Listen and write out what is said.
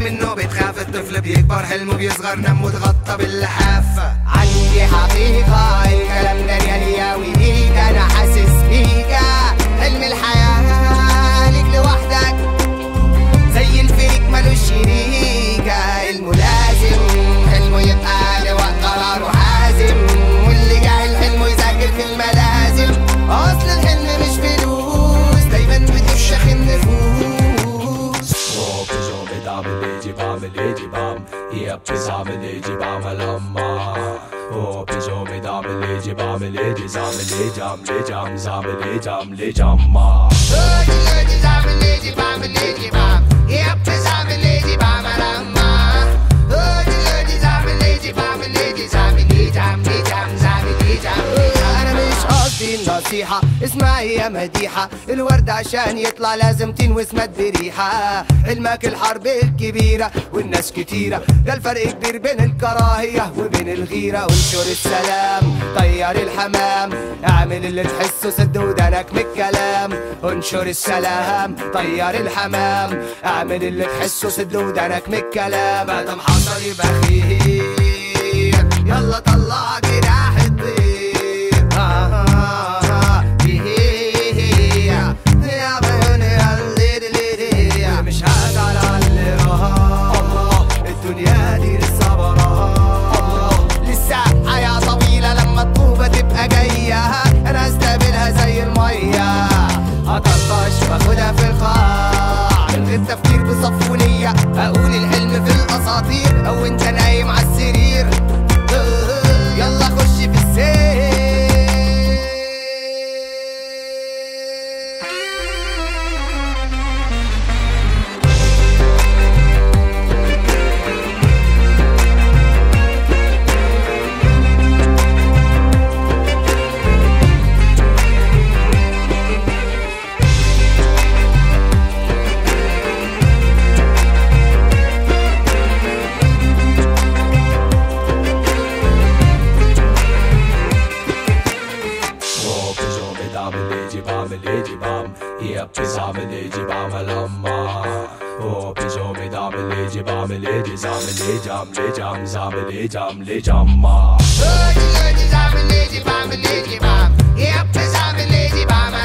منه بتخاف الطفل بيكبر حلمه بيصغر نمه اتغطى باللحاف عندي حقيقة الكلام ده ريالياوي ليك أنا حاسس بيكا حلم الحياة ليك لوحدك زي الفريق ملوش شريكة الملازم حلمه يبقى لوقت قراره حازم واللي جاهل حلمه يذاكر في الملازم أصل الحلم مش فلوس دايما بتفشخ النفوس هو بيجو بعمل ايجي بعمل ايجي بعمل يب بعمل ايجي بعمل اما هو بيجو بعمل ايجي بعمل ايجي زعمل ايجي عمل ايجي عم زعمل ايجي عمل ايجي عما انا مش قصدي النصيحة اسمعي يا مديحة الورد عشان يطلع لازم تنوس مد ريحة حلمك الحرب الكبيرة والناس كتيرة ده الفرق كبير بين الكراهية وبين الغيرة وانشر السلام طير الحمام اعمل اللي تحسه سد ودانك من الكلام انشر السلام طير الحمام اعمل اللي تحسه سد ودانك من الكلام ما دام حصل يبقى خير يلا طلع جناح الطير آه آه آه إيه يا بعيوني يا الليل الليل مش هزعل على اللي راح الدنيا دي لسه براها لسه حياة طويلة لما الطوبة تبقى جاية أنا استقبلها زي المية هطرطش واخدها في القاع من غير تفكير بصف ونية أقول الحلم في الأساطير أو أنت نايم على السرير يلا خش في السير هو بيجو بعمل ايجي بعمل ايجي بعمل يب بعمل ايجي بعمل اما هو بيجو بعمل ايجي بعمل ايجي زعمل ايجي عمل ايجي عم زعمل ايجي عمل ايجي عما Lady, lady, I'm a lady, I'm a lady, I'm. Yep, I'm a lady, I'm.